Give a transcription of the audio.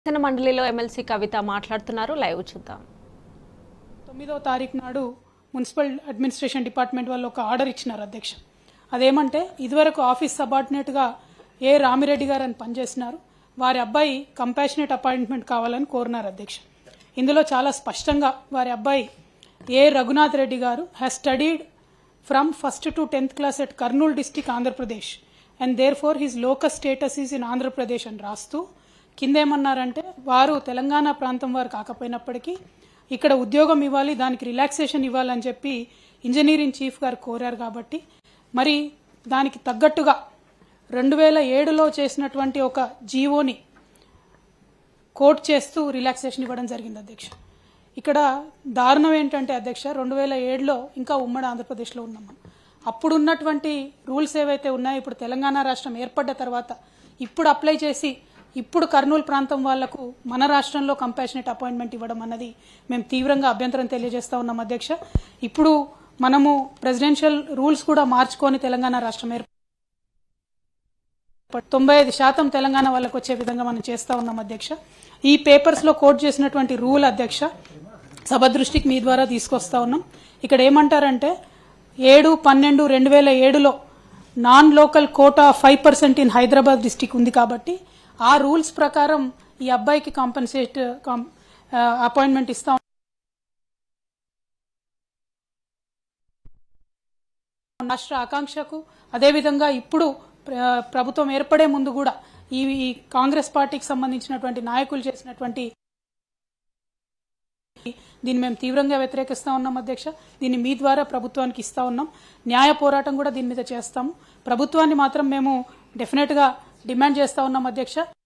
శాసన మండలిలో ఎమ్మెల్సీ కవిత మాట్లాడుతున్నారు లైవ్ చూద్దాం తొమ్మిదవ తారీఖు నాడు మున్సిపల్ అడ్మినిస్ట్రేషన్ డిపార్ట్మెంట్ వాళ్ళు ఒక ఆర్డర్ ఇచ్చినారు అధ్యక్ష అదేమంటే ఇదివరకు ఆఫీస్ సబార్డినేట్గా ఏ రామిరెడ్డి గారు అని పనిచేసినారు వారి అబ్బాయి కంపాషనేట్ అపాయింట్మెంట్ కావాలని కోరినారు అధ్యక్ష ఇందులో చాలా స్పష్టంగా వారి అబ్బాయి ఏ రఘునాథ్ రెడ్డి గారు has studied from first to tenth class at Kurnool district Andhra Pradesh and therefore his locus status is in Andhra Pradesh అని రాస్తూ కిందేమన్నారంటే వారు తెలంగాణ ప్రాంతం వారు కాకపోయినప్పటికీ ఇక్కడ ఉద్యోగం ఇవ్వాలి దానికి రిలాక్సేషన్ ఇవ్వాలని చెప్పి ఇంజనీరింగ్ చీఫ్ గారు కోరారు కాబట్టి మరి దానికి తగ్గట్టుగా రెండు వేల ఏడులో చేసినటువంటి ఒక జీవోని కోట్ చేస్తూ రిలాక్సేషన్ ఇవ్వడం జరిగింది అధ్యక్ష ఇక్కడ దారుణం ఏంటంటే అధ్యక్ష రెండు వేల ఏడులో ఇంకా ఉమ్మడి ఆంధ్రప్రదేశ్లో ఉన్నాం మనం అప్పుడు ఉన్నటువంటి రూల్స్ ఏవైతే ఉన్నాయో ఇప్పుడు తెలంగాణ రాష్ట్రం ఏర్పడ్డ తర్వాత ఇప్పుడు అప్లై చేసి ఇప్పుడు కర్నూలు ప్రాంతం వాళ్లకు మన రాష్ట్రంలో కంపాషనేట్ అపాయింట్మెంట్ ఇవ్వడం అన్నది మేము తీవ్రంగా అభ్యంతరం తెలియజేస్తా ఉన్నాం అధ్యక్ష ఇప్పుడు మనము ప్రెసిడెన్షియల్ రూల్స్ కూడా మార్చుకొని తెలంగాణ రాష్ట్రం ఏర్ప తొంభై ఐదు శాతం తెలంగాణ వాళ్ళకు వచ్చే విధంగా మనం చేస్తా ఉన్నాం అధ్యక్ష ఈ పేపర్స్ లో కోట్ చేసినటువంటి రూల్ అధ్యక్ష సభ దృష్టికి మీ ద్వారా తీసుకొస్తా ఉన్నాం ఇక్కడ ఏమంటారంటే ఏడు పన్నెండు రెండు వేల ఏడులో non local quota five percent in Hyderabad district ఉంది కాబట్టి ఆ రూల్స్ ప్రకారం ఈ అబ్బాయికి కాంపన్సేట్ అపాయింట్మెంట్ ఇస్తా రాష్ట్ర ఆకాంక్షకు అదేవిధంగా ఇప్పుడు ప్ర- ప్రభుత్వం ఏర్పడే ముందు కూడా ఈ ఈ కాంగ్రెస్ పార్టీకి సంబంధించినటువంటి నాయకులు చేసినటువంటి దీన్ని మేము తీవ్రంగా వ్యతిరేకిస్తా ఉన్నాం అధ్యక్ష దీన్ని మీ ద్వారా ప్రభుత్వానికి ఇస్తా ఉన్నాం న్యాయ పోరాటం కూడా దీని మీద చేస్తాము ప్రభుత్వాన్ని మాత్రం మేము డెఫినెట్ గా డిమాండ్ చేస్తా ఉన్నాం అధ్యక్ష